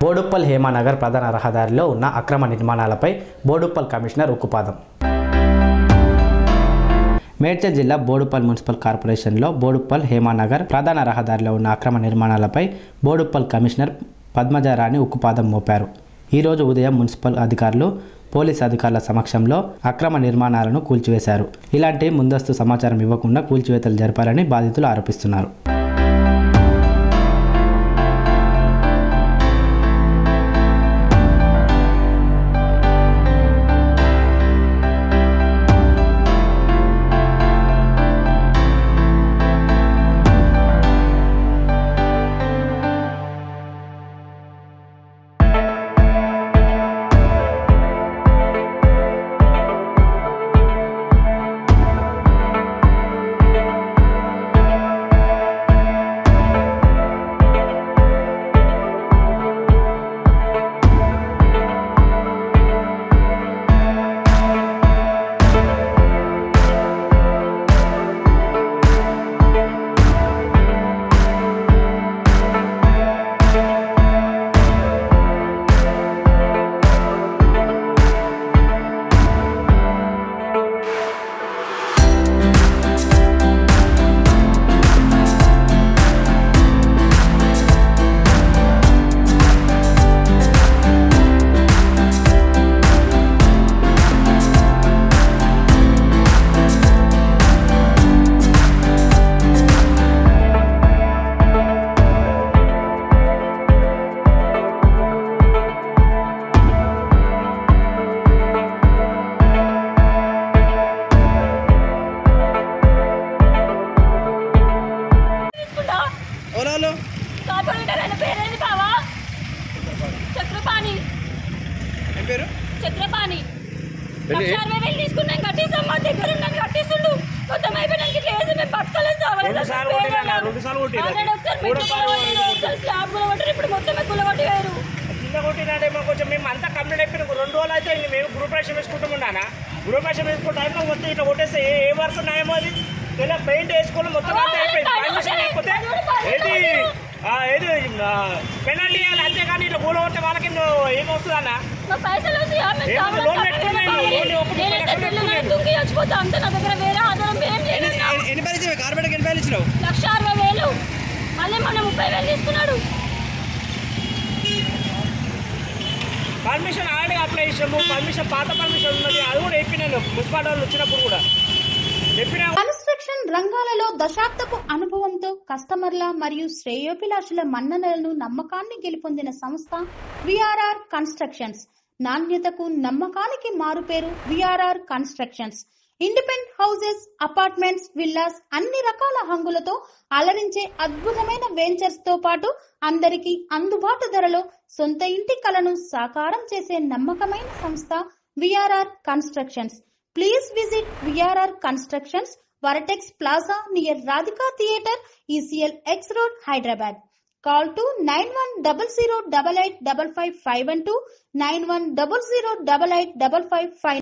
బోడుప్పల్ హేమానగర్ ప్రధాన రహదారిలో ఉన్న అక్రమ నిర్మాణాలపై బోడుప్పల్ కమిషనర్ ఉక్కుపాదం మేడ్చల్ జిల్లా బోడుప్పల్ మున్సిపల్ కార్పొరేషన్లో బోడుప్పల్ హేమానగర్ ప్రధాన రహదారిలో ఉన్న అక్రమ నిర్మాణాలపై బోడుప్పల్ కమిషనర్ పద్మజారాణి ఉక్కుపాదం మోపారు ఈరోజు ఉదయం మున్సిపల్ అధికారులు పోలీస్ అధికారుల సమక్షంలో అక్రమ నిర్మాణాలను కూల్చివేశారు ఇలాంటి ముందస్తు సమాచారం ఇవ్వకుండా కూల్చివేతలు జరపాలని బాధితులు ఆరోపిస్తున్నారు తీసుకుంటా ఓలాలో కార్పొరేటర్ ఆయన పేరేంది బావా చక్రపాణి ఏం పేరు చక్రపాణి లక్ష అరవై వేలు తీసుకున్నాం కట్టేసాం మా దగ్గర ఉన్నాను కట్టేస్తుండు మొత్తం అయిపోయినాక ఇట్లా వేసి మేము బతకలేదు సావలేదు రెండు సార్లు కొట్టినా, రెండు సార్లు కొట్టినా. ఆల్రెడీ ఒకసారి మూడో మెట్లు సారి కొట్టిరు, ఒకసారి స్లాబ్ కూడా కొట్టిరు ఇప్పుడు మొత్తం ఎక్కువ కొట్టి వేరు కింద కొట్టినట్టే మాకు కొంచెం మేము అంతా కంప్లీట్ అయిపోయిన రెండు రోజులు అయితే ఇంక మేము గృహప్రవేశం వేసుకుంటామన్నానా గృహప్రవేశం వేసుకుంటే టైంలో మొత్తం ఇట్లా కొట్టేస్తే ఏ ఏ వర్క్ ఉన్నాయేమో అది ఇలా పెయింట్ వేసుకోవాలి మొత్తం అంతా అయిపోయింది పర్మిషన్ లేకపోతే ఏది ఆ, ఏది పెనాల్టీ ఇవ్వాలి అంతేగాని ఇట్లా కూల కొట్టే వాళ్ళకి ఏమొస్తుందన్నా మా పైసలు వస్తాయా? మేము ఏం కావాలని లోన్ కట్టలేదు పెట్టుకున్నాను, బావా. లోన్ ఒక్క నేనైతే లక్ష పిల్లలు పెట్టుకున్నాను. దుంగి చచ్చిపోతా అంతే నా దగ్గర వేరే ఆధారం ఏం లేదు ఎన్ని పైలు ఇచ్చావు కార్పొరేట్కి ఎన్ని పైలు ఇచ్చినావు లక్ష అరవై వేలు మళ్ళీ మన ముప్పై వేలు తీసుకున్నాడు పర్మిషన్ ఆల్రెడీ అప్లై చేసాము పర్మిషన్ పాత పర్మిషన్ ఉన్నది అది కూడా చెప్పినాను మున్సిపాలిటీ వాళ్ళు వచ్చినప్పుడు కూడా చెప్పినా కన్స్ట్రక్షన్ రంగాలలో దశాబ్దపు అనుభవంతో కస్టమర్ల మరియు శ్రేయోభిలాషుల మన్ననలను నమ్మకాన్ని గెలుపొందిన సంస్థ విఆర్ఆర్ కన్స్ట్రక్షన్స్ నాణ్యతకు నమ్మకానికి మారుపేరు VRR constructions independent houses apartments villas అన్ని రకాల హంగులతో అలరించే అద్భుతమైన వెంచర్స్ తో పాటు అందరికీ అందుబాటు ధరలో సొంత ఇంటి కలను సాకారం చేసే నమ్మకమైన సంస్థ VRR constructions Please visit VRR Constructions, Varatex Plaza near Radhika Theatre, ECL X Road, Hyderabad. Call to 9100885551 91008855